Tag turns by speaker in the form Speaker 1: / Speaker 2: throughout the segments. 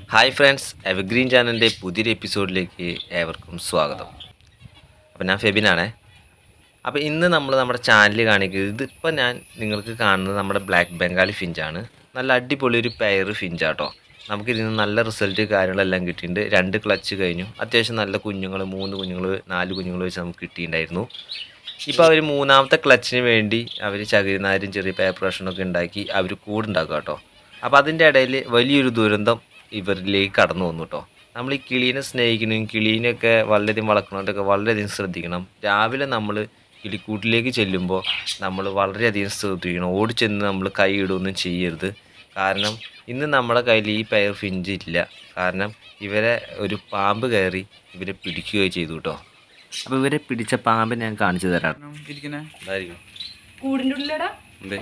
Speaker 1: hi friends evergreen ചാനലിൻ്റെ പുതിയൊരു എപ്പിസോഡിലേക്ക് ഏവർക്കും സ്വാഗതം അപ്പോൾ ഞാൻ ഫെബിനാണേ അപ്പോൾ ഇന്ന് നമ്മൾ നമ്മുടെ ചാനൽ കാണിക്കുന്നത് ഇതിപ്പോൾ ഞാൻ നിങ്ങൾക്ക് കാണുന്നത് നമ്മുടെ ബ്ലാക്ക് ബംഗാളി ഫിഞ്ചാണ് നല്ല അടിപൊളി ഒരു പെയർ ഫിഞ്ചാട്ടോ നമുക്ക് ഇതിന് നല്ല റിസൾട്ട് കാര്യങ്ങളെല്ലാം കിട്ടിയിട്ടുണ്ട് രണ്ട് ക്ലച്ച് കഴിഞ്ഞു അത്യാവശ്യം നല്ല കുഞ്ഞുങ്ങൾ മൂന്ന് കുഞ്ഞുങ്ങൾ നാല് കുഞ്ഞുങ്ങൾ വെച്ച് നമുക്ക് കിട്ടിയിട്ടുണ്ടായിരുന്നു ഇപ്പോൾ അവർ മൂന്നാമത്തെ ക്ലച്ചിന് വേണ്ടി അവർ ചകിരിനാരും ചെറിയ പേപ്പർ റഷനൊക്കെ ഉണ്ടാക്കി അവർ കൂടുണ്ടാക്കുക കേട്ടോ അപ്പോൾ അതിൻ്റെ ഇടയിൽ വലിയൊരു ദുരന്തം ഇവരിലേക്ക് കടന്നു വന്നു കേട്ടോ നമ്മൾ ഈ കിളീനെ സ്നേഹിക്കണം കിളീനെയൊക്കെ വളരെയധികം വളർക്കണോട്ടൊക്കെ വളരെയധികം ശ്രദ്ധിക്കണം രാവിലെ നമ്മൾ കിളിക്കൂട്ടിലേക്ക് ചെല്ലുമ്പോൾ നമ്മൾ വളരെയധികം ശ്രദ്ധിക്കണം ഓടിച്ചെന്ന് നമ്മൾ കൈ ഇടുകയൊന്നും ചെയ്യരുത് കാരണം ഇന്ന് നമ്മുടെ കയ്യിൽ ഈ പെയർ ഫിഞ്ച് ഇല്ല കാരണം ഇവരെ ഒരു പാമ്പ് കയറി ഇവരെ പിടിക്കുകയോ ചെയ്തു കേട്ടോ അപ്പോൾ ഇവരെ പിടിച്ച പാമ്പിനെ ഞാൻ കാണിച്ചു തരാം
Speaker 2: ഇരിക്കണേ
Speaker 1: എന്തായിരിക്കും
Speaker 3: കൂടിൻ്റെ ഉള്ളിലടാ
Speaker 1: എന്തേ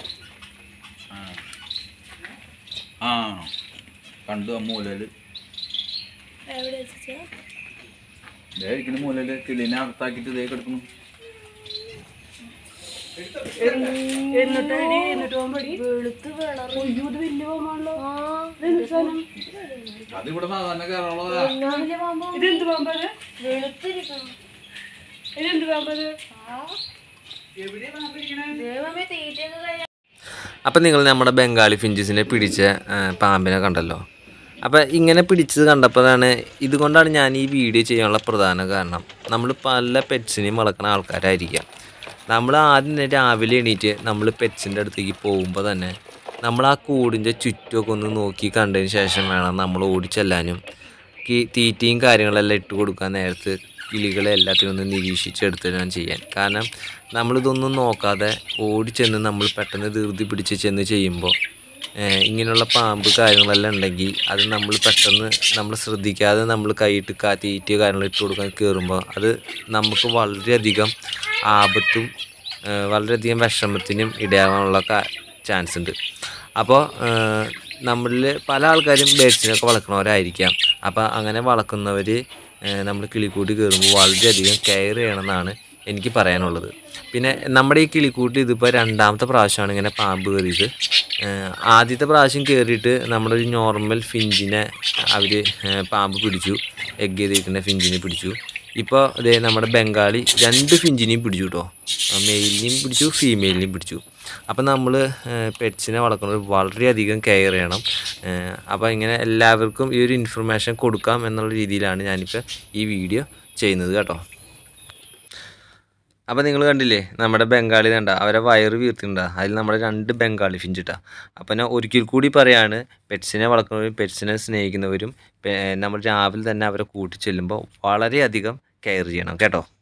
Speaker 2: ആ കണ്ടു ആ മൂലയില്
Speaker 3: എവിടെ വെച്ചാ
Speaker 2: ദേ ഇരിക്കുന്ന മൂലയില് കിളിനെ അകത്താക്കിട്ട് ഇതേ കിടക്കുന്നു
Speaker 3: എന്നിട്ടടി എന്നിട്ട് പോകാൻ വെളുത്ത് വേണം അയ്യോ ഇത് വലിയ പാമ്പാണല്ലോ ഇതെന്ത് സാധനം
Speaker 2: അതിവിടെ സാധാരണ കയറുള്ളതാ
Speaker 3: ഇതെന്ത് പാമ്പത് ഇതെന്ത് പാമ്പത്
Speaker 1: അപ്പം നിങ്ങൾ നമ്മുടെ ബംഗാളി ഫിഞ്ചസിനെ പിടിച്ച ആ, പാമ്പിനെ കണ്ടല്ലോ അപ്പം ഇങ്ങനെ പിടിച്ചത് കണ്ടപ്പോഴാണ് ഇതുകൊണ്ടാണ് ഞാൻ ഈ വീഡിയോ ചെയ്യാനുള്ള പ്രധാന കാരണം നമ്മൾ പല പെറ്റ്സിനെയും വളർക്കുന്ന ആൾക്കാരായിരിക്കാം നമ്മൾ ആദ്യം തന്നെ രാവിലെ എണീറ്റ് നമ്മൾ പെറ്റ്സിൻ്റെ അടുത്തേക്ക് പോകുമ്പോൾ തന്നെ നമ്മൾ ആ കൂടിൻ്റെ ചുറ്റുമൊക്കെ ഒന്ന് നോക്കി കണ്ടതിന് ശേഷം വേണം നമ്മൾ ഓടിച്ചെല്ലാനും ഈ തീറ്റയും കാര്യങ്ങളെല്ലാം ഇട്ട് കൊടുക്കാൻ നേരത്ത് കിളികളെ എല്ലാത്തിനും ഒന്ന് നിരീക്ഷിച്ചെടുത്ത് വേണം ചെയ്യാൻ കാരണം നമ്മളിതൊന്നും നോക്കാതെ ഓടിച്ചെന്ന് നമ്മൾ പെട്ടെന്ന് ധൃതി പിടിച്ച് ചെന്ന് ചെയ്യുമ്പോൾ ഏഹ് ഇങ്ങനെയുള്ള പാമ്പ് കാര്യങ്ങളെല്ലാം ഉണ്ടെങ്കിൽ അത് നമ്മൾ പെട്ടെന്ന് നമ്മൾ ശ്രദ്ധിക്കാതെ നമ്മൾ കൈയിട്ട് കാ തീറ്റയോ കാര്യങ്ങൾ ഇട്ട് കൊടുക്കാൻ കയറുമ്പോൾ അത് നമുക്ക് വളരെയധികം ആപത്തും ഏഹ് വളരെയധികം വിഷമത്തിനും ഇടയാകാനുള്ള ചാൻസ് ഉണ്ട് അപ്പോൾ നമ്മളിൽ പല ആൾക്കാരും ബേഡ്സിനൊക്കെ വളർക്കുന്നവരായിരിക്കാം അപ്പോൾ അങ്ങനെ വളർത്തുന്നവർ നമ്മൾ കിളിക്കൂട്ടി കയറുമ്പോൾ വളരെയധികം കെയർ ചെയ്യണമെന്നാണ് എനിക്ക് പറയാനുള്ളത് പിന്നെ നമ്മുടെ ഈ കിളിക്കൂട്ട് ഇതിപ്പോൾ രണ്ടാമത്തെ പ്രാവശ്യമാണ് ഇങ്ങനെ പാമ്പ് കയറിയത് ഏഹ് ആദ്യത്തെ പ്രാവശ്യം കയറിയിട്ട് നമ്മുടെ ഒരു നോർമൽ ഫിഞ്ചിനെ അവർ പാമ്പ് പിടിച്ചു എഗ് ചെയ്തിരിക്കുന്ന ഫിഞ്ചിനെ പിടിച്ചു ഇപ്പോൾ ഇതേ നമ്മുടെ ബംഗാളി രണ്ട് ഫിഞ്ചിനെയും പിടിച്ചു കേട്ടോ മെയിലിനെയും പിടിച്ചു ഫീമെയിലിനെയും പിടിച്ചു അപ്പം നമ്മൾ പെറ്റ്സിനെ വളർത്തുന്നത് വളരെയധികം കെയർ ചെയ്യണം അപ്പോൾ ഇങ്ങനെ എല്ലാവർക്കും ഈ ഒരു ഇൻഫർമേഷൻ കൊടുക്കാം എന്നുള്ള രീതിയിലാണ് ഞാനിപ്പോൾ ഈ വീഡിയോ ചെയ്യുന്നത് കേട്ടോ അപ്പോൾ നിങ്ങൾ കണ്ടില്ലേ നമ്മുടെ ബംഗാളി കണ്ട അവരെ വയറ് വീർത്തിണ്ടാ അതിൽ നമ്മുടെ രണ്ട് ബംഗാളി ഫിഞ്ചിട്ടാ അപ്പോൾ ഞാൻ ഒരിക്കൽ കൂടി പറയാണ് പെറ്റ്സിനെ വളർത്തുന്നവരും പെറ്റ്സിനെ സ്നേഹിക്കുന്നവരും പെ- നമ്മൾ രാവിലെ തന്നെ അവരെ കൂട്ടി ചെല്ലുമ്പോൾ വളരെയധികം കെയർ ചെയ്യണം കേട്ടോ